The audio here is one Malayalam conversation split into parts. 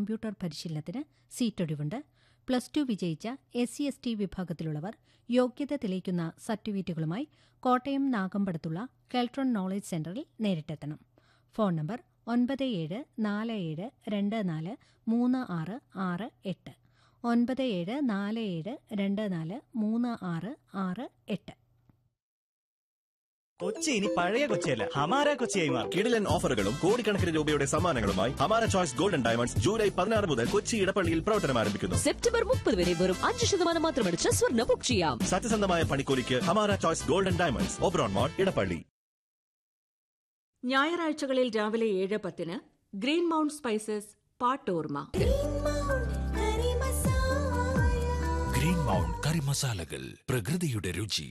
കമ്പ്യൂട്ടർ പരിശീലനത്തിന് സീറ്റൊഴിവുണ്ട് പ്ലസ് ടു വിജയിച്ച എസ് സി എസ് ടി വിഭാഗത്തിലുള്ളവർ യോഗ്യത തെളിയിക്കുന്ന സർട്ടിഫിക്കറ്റുകളുമായി കോട്ടയം നാഗമ്പടത്തുള്ള കെൽട്രോൺ നോളജ് സെന്ററിൽ നേരിട്ടെത്തണം ഫോൺ നമ്പർ ഒൻപത് ഏഴ് നാല് ഏഴ് രണ്ട് നാല് മൂന്ന് ആറ് ആറ് എട്ട് ഒൻപത് ഏഴ് നാല് ഏഴ് രണ്ട് നാല് മൂന്ന് ആറ് ആറ് എട്ട് കൊച്ചി ഇനി പഴയ കൊച്ചിയല്ല ഹമാര കൊച്ചിയായി മാറും കിടിലൻ ഓഫറുകളും കോടിക്കണക്കിന് രൂപയുടെ സമ്മാനങ്ങളുമായി ഹമാര ചോയ്സ് ഗോൾഡൻ ഡയമണ്ട്സ് ജൂലൈ പതിനാറ് മുതൽ കൊച്ചി ഇടപ്പള്ളിയിൽ പ്രവർത്തനം ആരംഭിക്കുന്നു സെപ്റ്റംബർ മുപ്പത് വരെ വെറും അഞ്ച് ശതമാനം മാത്രമടിച്ച് സ്വർണ്ണ ബുക്ക് ചെയ്യാം സത്യസന്ധമായ പണിക്കൂലിക്ക് Hamara choice golden diamonds Oberon mall Edappally ഞായറാഴ്ചകളിൽ രാവിലെ ഏഴ് പത്തിന് ഗ്രീൻ മൗണ്ട് സ്പൈസസ് പാട്ടോർമ ഗ്രീൻ മൗണ്ട് കറി മസാലകൾ പ്രകൃതിയുടെ രുചി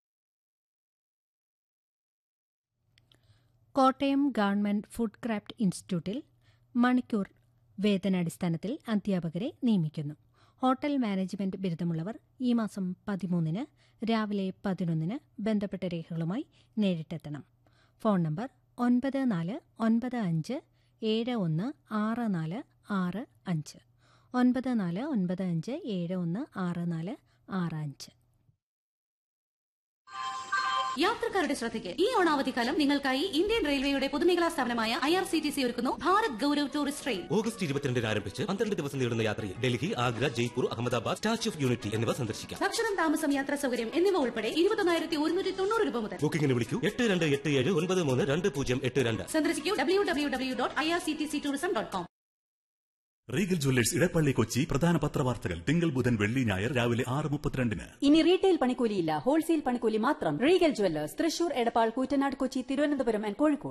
കോട്ടയം ഗവൺമെന്റ് ഫുഡ് ക്രാഫ്റ്റ് ഇൻസ്റ്റിറ്റ്യൂട്ടിൽ മണിക്കൂർ വേതനാടിസ്ഥാനത്തിൽ അധ്യാപകരെ നിയമിക്കുന്നു ഹോട്ടൽ മാനേജ്മെന്റ് ബിരുദമുള്ളവർ ഈ മാസം പതിമൂന്നിന് രാവിലെ പതിനൊന്നിന് ബന്ധപ്പെട്ട രേഖകളുമായി നേരിട്ടെത്തണം ഫോൺ നമ്പർ ഒൻപത് നാല് ഒൻപത് അഞ്ച് ഏഴ് ഒന്ന് ആറ് നാല് ആറ് അഞ്ച് ഒൻപത് നാല് ഒൻപത് അഞ്ച് ഏഴ് ഒന്ന് ആറ് നാല് ആറ് അഞ്ച് യാത്രക്കാരുടെ ശ്രദ്ധയ്ക്ക് ഈ ഓണാവധിക്കാലം നിങ്ങൾക്കായി ഇന്ത്യൻ റെയിൽവേയുടെ പൊതുമേഖലാ സ്ഥാപനമായ I R C T C ഒരുക്കുന്നു Bharat Gaurav tourist train August ഇരുപത്തിരണ്ടിന് ആരംഭിച്ച് പന്ത്രണ്ട് ദിവസം നീളുന്ന യാത്രയിൽ Delhi Agra Jaipur Ahmedabad statue of unity എന്നിവ സന്ദർശിക്കാം ഭക്ഷണം താമസം യാത്രാ സൗകര്യം എന്നിവ ഉൾപ്പെടെ ഇരുപത്തൊന്നായിരത്തി ഒരുന്നൂറ്റി തൊണ്ണൂറ് രൂപ മുതൽ ബുക്കിംഗിന് വിളിക്കൂ എട്ട് രണ്ട് എട്ട് ഏഴ് ഒൻപത് മൂന്ന് രണ്ട് പൂജ്യം എട്ട് രണ്ട് സന്ദർശിക്കൂ W W W dot I R C T C tourism dot com Regal jewellers Edappally Kochi പ്രധാന പത്രവാർത്തകൾ തിങ്കൾ ബുധൻ വെള്ളി ഞായർ രാവിലെ ആറ് മുപ്പത്തിരണ്ടിന് ഇനി റീറ്റെയിൽ പണിക്കൂലിയില്ല ഹോൾസെയിൽ പണിക്കൂലി മാത്രം Regal jewellers Thrissur Edappal Koottanad Kochi Thiruvananthapuram and Kozhikode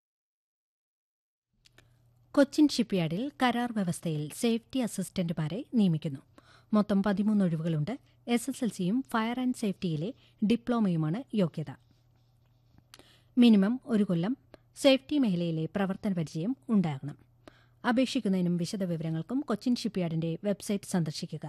Cochin ഷിപ്പ്യാർഡിൽ കരാർ വ്യവസ്ഥയിൽ സേഫ്റ്റി അസിസ്റ്റന്റുമാരെ നിയമിക്കുന്നു മൊത്തം പതിമൂന്ന് ഒഴിവുകളുണ്ട് എസ് എസ് എൽ സിയും ഫയർ ആൻഡ് സേഫ്റ്റിയിലെ ഡിപ്ലോമയുമാണ് യോഗ്യത മിനിമം ഒരു കൊല്ലം സേഫ്റ്റി മേഖലയിലെ പ്രവർത്തന പരിചയം ഉണ്ടാകണം അപേക്ഷിക്കുന്നതിനും വിശദവിവരങ്ങൾക്കും കൊച്ചിൻ ഷിപ്പ്യാർഡിന്റെ വെബ്സൈറ്റ് സന്ദർശിക്കുക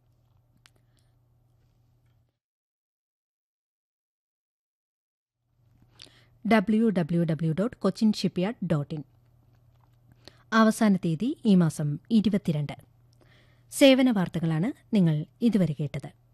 W W W dot Cochin shipyard dot in അവസാന തീയതി ഈ മാസം ഇരുപത്തിരണ്ട് സേവന വാർത്തകളാണ് നിങ്ങൾ ഇതുവരെ കേട്ടത്